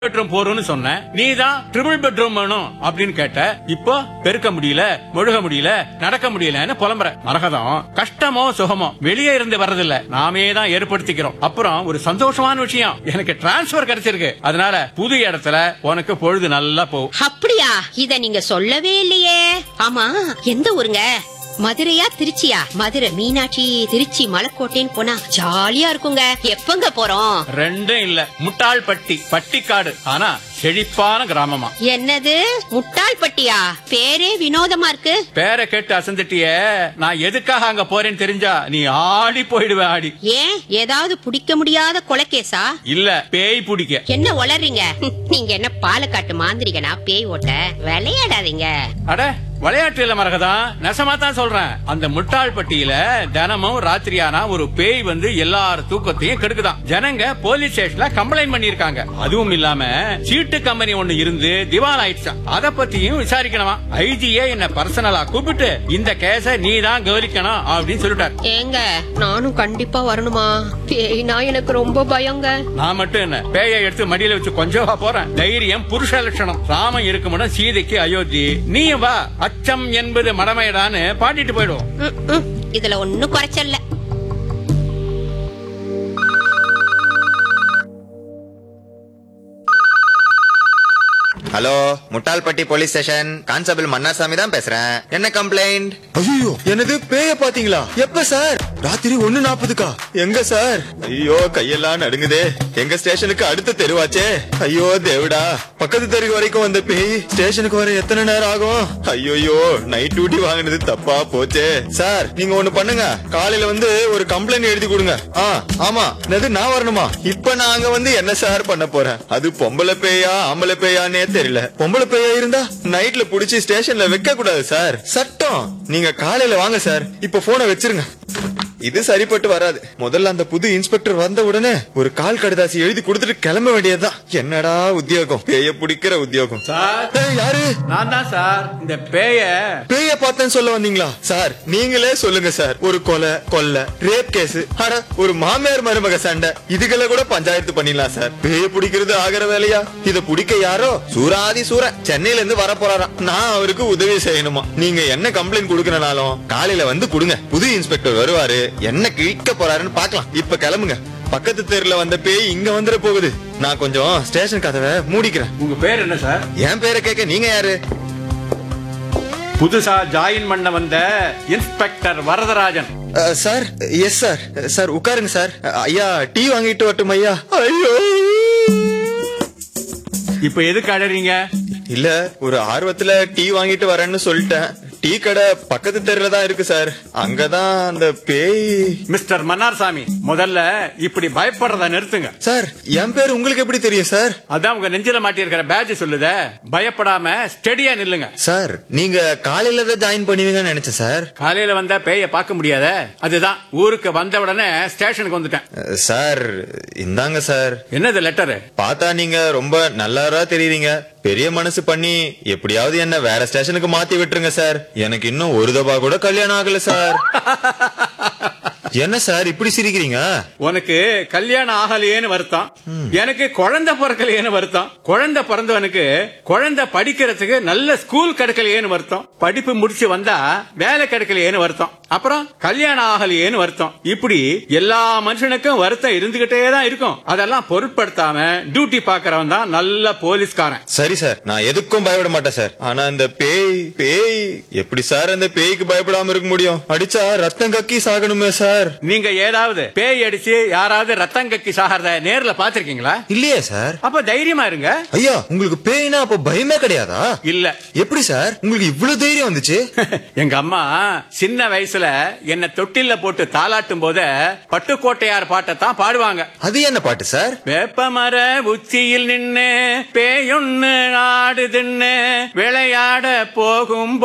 Bedroom போறோம்னு சொன்னேன் நீ தான் ட்ரிபிள் பெட்ரூம் வேணும் அப்படின்னு கேட்ட இப்போ பெருக்க முடியல முழுக முடியல நடக்க முடியலன்னு புலம்புற மரகதம் கஷ்டமோ சுகமோ வெளியே இருந்து வர்றதில்ல நாமே தான் ஏற்படுத்திக்கிறோம் அப்புறம் ஒரு சந்தோஷமான விஷயம் எனக்கு டிரான்ஸ்பர் கிடைச்சிருக்கு அதனால புது இடத்துல உனக்கு பொழுது நல்லா போகும் அப்படியா இத நீங்க சொல்லவே இல்லையே ஆமா எந்த ஊருங்க மதுரையா திருச்சியா மதுரை மீனாட்சி திருச்சி மலைக்கோட்டைன்னு போனா ஜாலியா இருக்குங்க எப்பங்க போறோம் ரெண்டும் இல்ல முட்டாள்பட்டி பட்டிக்காடு ஆனா செழிப்பான கிராமமா என்னது முட்டாள்பட்டியா பேரே வினோதமா இருக்கு பேரை கேட்டு அசந்துட்டியே நான் எதுக்காக அங்க போறேன்னு தெரிஞ்சா நீ ஆடி போயிடுவ ஆடி ஏன் ஏதாவது பிடிக்க முடியாத கொலைகேசா இல்ல பேய் பிடிக்க என்ன வளர்றீங்க நீங்க என்ன பாலக்காட்டு மாந்திரிகனா பேய் ஓட்ட விளையாடாதீங்க அட விளையாட்டு இல்ல மரகதான் நெசமா தான் சொல்றேன் அந்த முட்டாள்பட்டியில தினமும் ராத்திரியானா ஒரு பேய் வந்து எல்லார் தூக்கத்தையும் கெடுக்குதாம் ஜனங்க போலீஸ் ஸ்டேஷன்ல கம்ப்ளைண்ட் பண்ணிருக்காங்க அதுவும் இல்லாம சீட்டு கம்பெனி ஒண்ணு இருந்து திவால் ஆயிடுச்சாம் அத பத்தியும் விசாரிக்கணுமா ஐஜியே என்ன பர்சனலா கூப்பிட்டு இந்த கேஸ நீ தான் கவனிக்கணும் அப்படின்னு சொல்லிட்டார் ஏங்க நானும் கண்டிப்பா வரணுமா பேய்னா எனக்கு ரொம்ப பயங்க நான் மட்டும் என்ன பேயை எடுத்து மடியில வச்சு கொஞ்சவா போறேன் தைரியம் புருஷ லட்சணம் ராமன் இருக்குமுன்னா சீதைக்கு அயோத்தி நீயும் வா அச்சம் என்பது மடமையடான்னு பாடிட்டு போயிடுவோம் ம், ம். இதுல ஒண்ணும் குறைச்சல்ல hello Muttalpatti police station constable Mannasamy தான் பேசுறேன் என்ன கம்ப்ளைண்ட் ஐயோ என்னது பேய பாத்தீங்களா எப்ப சார் ராத்திரி ஒண்ணு நாற்பதுக்கா எங்க சார் ஐயோ கையெல்லாம் நடுங்குதே எங்க ஸ்டேஷனுக்கு அடுத்த தெருவாச்சே ஐயோ தேவடா பக்கத்து தெரு வரைக்கும் வந்த பேய் ஸ்டேஷனுக்கு வர எத்தனை நேரம் ஆகும் ஐயோயோ நைட் டியூட்டி வாங்கினது தப்பா போச்சே சார் நீங்க ஒண்ணு பண்ணுங்க காலையில வந்து ஒரு கம்ப்ளைண்ட் எழுதி கொடுங்க ஆ ஆமா என்னது நான் வரணுமா இப்ப நான் அங்க வந்து என்ன சார் பண்ண போறேன் அது பொம்பளை பேயா ஆம்பளை பேயானே தெரியல பொம்பளை பேயா இருந்தா நைட்ல புடிச்சு ஸ்டேஷன்ல வைக்க கூடாது சார் சட்டம் நீங்க காலையில வாங்க சார் இப்ப போனை வச்சிருங்க இது சரிப்பட்டு வராது முதல்ல அந்த புது இன்ஸ்பெக்டர் வந்த உடனே ஒரு கால் கடுதாசி எழுதி கொடுத்துட்டு கிளம்ப வேண்டியதுதான் என்னடா உத்தியோகம் பேய பிடிக்கிற உத்தியோகம் சார் ஏய், யாரு நான் தான் சார் இந்த பேய பேய பார்த்தேன்னு சொல்ல வந்தீங்களா சார் நீங்களே சொல்லுங்க சார் ஒரு கொலை கொல்லை ரேப் கேஸ் அட ஒரு மாமியார் மருமக சண்டை இதுக்கெல்லாம் கூட பஞ்சாயத்து பண்ணிடலாம் சார் பேய பிடிக்கிறது ஆகிற வேலையா இத பிடிக்க யாரோ சூராதி சூர சென்னையில இருந்து வர போறாராம் நான் அவருக்கு உதவி செய்யணுமா நீங்க என்ன கம்ப்ளைண்ட் கொடுக்கறனாலும் காலையில வந்து கொடுங்க புது இன்ஸ்பெக்டர் வருவாரு என்ன கிழிக்க போறாருன்னு பார்க்கலாம் இப்ப கிளம்புங்க பக்கத்து தெருல வந்த பேய் இங்க வந்துட போகுது நான் கொஞ்சம் ஸ்டேஷன் கதவை மூடிக்கிறேன் உங்க பேர் என்ன சார் என் பேரை கேட்க நீங்க யாரு புதுசா ஜாயின் பண்ண வந்த இன்ஸ்பெக்டர் வரதராஜன் அஹ், சார் எஸ் சார் சார் உட்காருங்க சார் ஐயா டீ வாங்கிட்டு வரட்டும் ஐயா ஐயோ இப்ப எதுக்கு அழறீங்க இல்ல ஒரு ஆர்வத்துல டீ வாங்கிட்டு வரேன்னு சொல்லிட்டேன் டீ கடை பக்கத்து தெருல தான் இருக்கு சார் அங்கதான் அந்த பேய் மிஸ்டர் மன்னார்சாமி முதல்ல இப்படி பயப்படுறத நிறுத்துங்க சார் என் பேர் உங்களுக்கு எப்படி தெரியும் சார் அதான் உங்க நெஞ்சில மாட்டியிருக்கிற பேட்ச் சொல்லுதே பயப்படாம ஸ்டெடியா நில்லுங்க சார் நீங்க காலையில தான் ஜாயின் பண்ணுவீங்கன்னு நினைச்சேன் சார் காலையில வந்தா பேய பார்க்க முடியாத அதுதான் ஊருக்கு வந்த உடனே ஸ்டேஷனுக்கு வந்துட்டேன் அஹ், சார் இந்தாங்க சார் என்னது லெட்டரு பார்த்தா நீங்க ரொம்ப நல்லாரா தெரியுறீங்க பெரிய மனசு பண்ணி எப்படியாவது என்ன வேற ஸ்டேஷனுக்கு மாத்தி விட்டுருங்க சார் எனக்கு இன்னும் ஒரு தபா கூட கல்யாணம் ஆகல சார் என்ன சார் இப்படி சிரிக்கிறீங்க உனக்கு கல்யாணம் ஆகலையேன்னு வருத்தம் எனக்கு குழந்தை பிறக்கலையேன்னு வருத்தம் குழந்தை பிறந்தவனுக்கு குழந்தை படிக்கிறதுக்கு நல்ல ஸ்கூல் கிடைக்கலையேன்னு வருத்தம் படிப்பு முடிச்சு வந்தா வேலை கிடைக்கலையேன்னு வருத்தம் அப்புறம் கல்யாணம் ஆகலையேன்னு வருத்தம் இப்படி எல்லா மனுஷனுக்கும் வருத்தம் இருந்துகிட்டே தான் இருக்கும் அதெல்லாம் பொருட்படுத்தாம டியூட்டி பாக்குறவன் தான் நல்ல போலீஸ்காரன் சரி சார் நான் எதுக்கும் பயப்பட மாட்டேன் சார் ஆனா இந்த பேய் பேய் எப்படி சார் அந்த பேய்க்கு பயப்படாம இருக்க முடியும் அடிச்சா ரத்தம் கக்கி சாகணுமே சார் நீங்க ஏதாவது பேய் அடிச்சு யாராவது ரத்தம் கக்கி சாகிறத நேர்ல பாத்திருக்கீங்களா இல்லையே சார் அப்ப தைரியமா இருங்க ஐயா உங்களுக்கு பேய்னா அப்ப பயமே கிடையாதா இல்ல எப்படி சார் உங்களுக்கு இவ்வளவு தைரியம் வந்துச்சு எங்க அம்மா சின்ன வயசுல என்ன தொட்டில்ல போட்டு தாளாட்டும் போத பட்டுக்கோட்டையார் பாட்டை தான் பாடுவாங்க அது என்ன பாட்டு சார் வேப்பமர உச்சியில் நின்னு பேயொன்னு ஆடுதுன்னு விளையாட போகும்